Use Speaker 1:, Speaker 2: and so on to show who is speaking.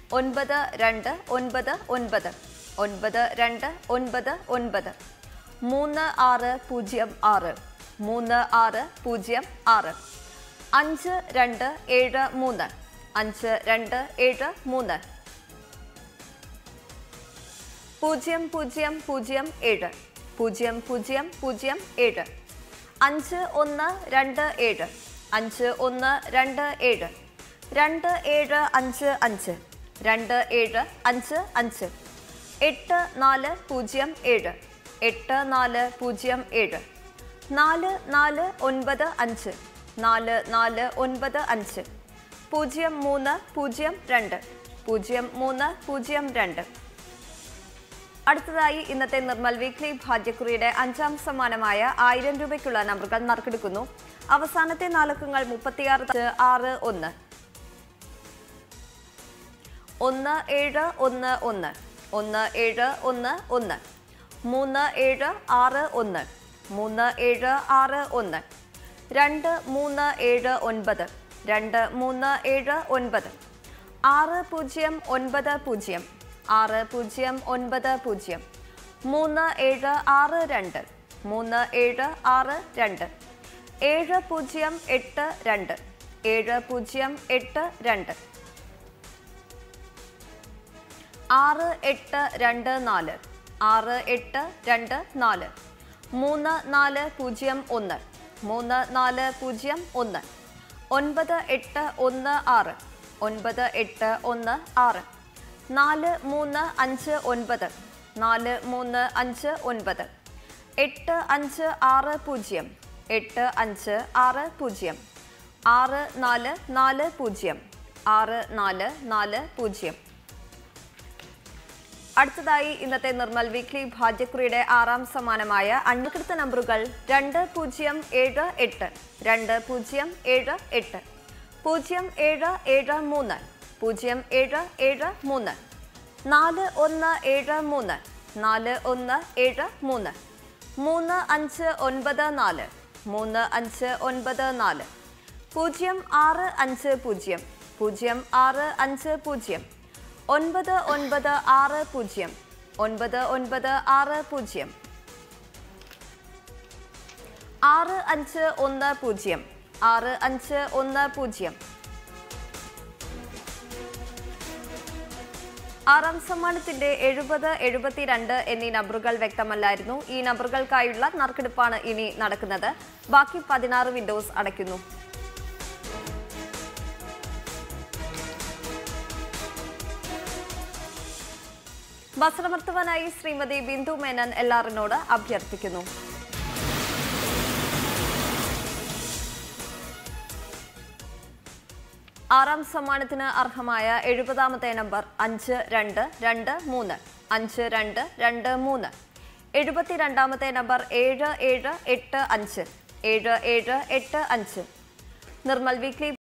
Speaker 1: ഒൻപത് രണ്ട് ഒൻപത് ഒൻപത് ഒൻപത് രണ്ട് ഒൻപത് ഒൻപത് മൂന്ന് ആറ് പൂജ്യം ആറ് മൂന്ന് ആറ് പൂജ്യം ആറ് അഞ്ച് രണ്ട് ഏഴ് മൂന്ന് അഞ്ച് രണ്ട് ഏഴ് മൂന്ന് പൂജ്യം പൂജ്യം പൂജ്യം ഏഴ് പൂജ്യം പൂജ്യം പൂജ്യം ഏഴ് അഞ്ച് ഒന്ന് രണ്ട് ഏഴ് അഞ്ച് ഒന്ന് രണ്ട് ഏഴ് രണ്ട് ഏഴ് അഞ്ച് അഞ്ച് രണ്ട് ഏഴ് അഞ്ച് അഞ്ച് എട്ട് നാല് പൂജ്യം ഏഴ് എട്ട് നാല് പൂജ്യം ഏഴ് നാല് നാല് ഒൻപത് അഞ്ച് നാല് നാല് ഒൻപത് അഞ്ച് പൂജ്യം മൂന്ന് പൂജ്യം രണ്ട് പൂജ്യം മൂന്ന് പൂജ്യം രണ്ട് അടുത്തതായി ഇന്നത്തെ നിർമ്മൽ വീക്ക്ലി ഭാഗ്യക്കുറിയുടെ അഞ്ചാം സമ്മാനമായ ആയിരം രൂപയ്ക്കുള്ള നമ്പറുകൾ നറുക്കെടുക്കുന്നു അവസാനത്തെ നാലക്കങ്ങൾ മുപ്പത്തിയാറ് ആറ് ഒന്ന് ഒന്ന് ഏഴ് ഒന്ന് ഒന്ന് ഒന്ന് ഏഴ് ഒന്ന് ഒന്ന് മൂന്ന് ഏഴ് ആറ് ഒന്ന് മൂന്ന് ഏഴ് ആറ് ഒന്ന് രണ്ട് മൂന്ന് ഏഴ് ഒൻപത് രണ്ട് മൂന്ന് ഏഴ് ഒൻപത് ആറ് പൂജ്യം ഒൻപത് പൂജ്യം ആറ് പൂജ്യം ഒൻപത് പൂജ്യം മൂന്ന് ഏഴ് ആറ് രണ്ട് മൂന്ന് ഏഴ് ആറ് രണ്ട് ഏഴ് പൂജ്യം എട്ട് രണ്ട് ഏഴ് പൂജ്യം എട്ട് രണ്ട് ആറ് എട്ട് രണ്ട് നാല് ആറ് എട്ട് രണ്ട് നാല് മൂന്ന് നാല് പൂജ്യം ഒന്ന് മൂന്ന് നാല് പൂജ്യം ഒന്ന് ഒൻപത് എട്ട് ഒന്ന് ആറ് ഒൻപത് എട്ട് ഒന്ന് ആറ് നാല് മൂന്ന് അഞ്ച് ഒൻപത് നാല് മൂന്ന് അഞ്ച് ഒൻപത് എട്ട് അഞ്ച് ആറ് പൂജ്യം എട്ട് അഞ്ച് ആറ് പൂജ്യം ആറ് നാല് നാല് പൂജ്യം ആറ് നാല് നാല് പൂജ്യം അടുത്തതായി ഇന്നത്തെ നിർമ്മൽ വീക്ക്ലി ഭാഗ്യക്കുറിയുടെ ആറാം സമ്മാനമായ അൺകൃത നമ്പറുകൾ രണ്ട് പൂജ്യം ഏഴ് എട്ട് രണ്ട് പൂജ്യം ഏഴ് എട്ട് പൂജ്യം ഏഴ് ഏഴ് മൂന്ന് പൂജ്യം ഏഴ് ഏഴ് മൂന്ന് നാല് ഒന്ന് ഏഴ് മൂന്ന് നാല് ഒന്ന് ഏഴ് മൂന്ന് മൂന്ന് അഞ്ച് ഒൻപത് നാല് മൂന്ന് അഞ്ച് ഒൻപത് നാല് പൂജ്യം ആറ് അഞ്ച് പൂജ്യം പൂജ്യം ആറ് അഞ്ച് പൂജ്യം ഒൻപത് ഒൻപത് ആറ് പൂജ്യം ഒൻപത് ഒൻപത് ആറ് പൂജ്യം ആറ് അഞ്ച് ഒന്ന് പൂജ്യം ആറ് അഞ്ച് ഒന്ന് പൂജ്യം ആറാം സമ്മാനത്തിന്റെ എഴുപത് എഴുപത്തിരണ്ട് എന്നീ നമ്പറുകൾ വ്യക്തമല്ലായിരുന്നു ഈ നമ്പറുകൾക്കായുള്ള നറുക്കെടുപ്പാണ് ഇനി നടക്കുന്നത് ബാക്കി പതിനാറ് വിൻഡോസ് അടയ്ക്കുന്നു വസ്ത്രമർത്തുവാനായി ശ്രീമതി ബിന്ദു മേനൻ എല്ലാറിനോട് അഭ്യർത്ഥിക്കുന്നു ആറാം സമ്മാനത്തിന് അർഹമായ എഴുപതാമത്തെ നമ്പർ അഞ്ച് രണ്ട് രണ്ട് മൂന്ന് അഞ്ച് രണ്ട് രണ്ട് മൂന്ന് എഴുപത്തിരണ്ടാമത്തെ നമ്പർ ഏഴ് ഏഴ് എട്ട് അഞ്ച് ഏഴ് ഏഴ് എട്ട് അഞ്ച് നിർമ്മൽ വീക്ക്ലി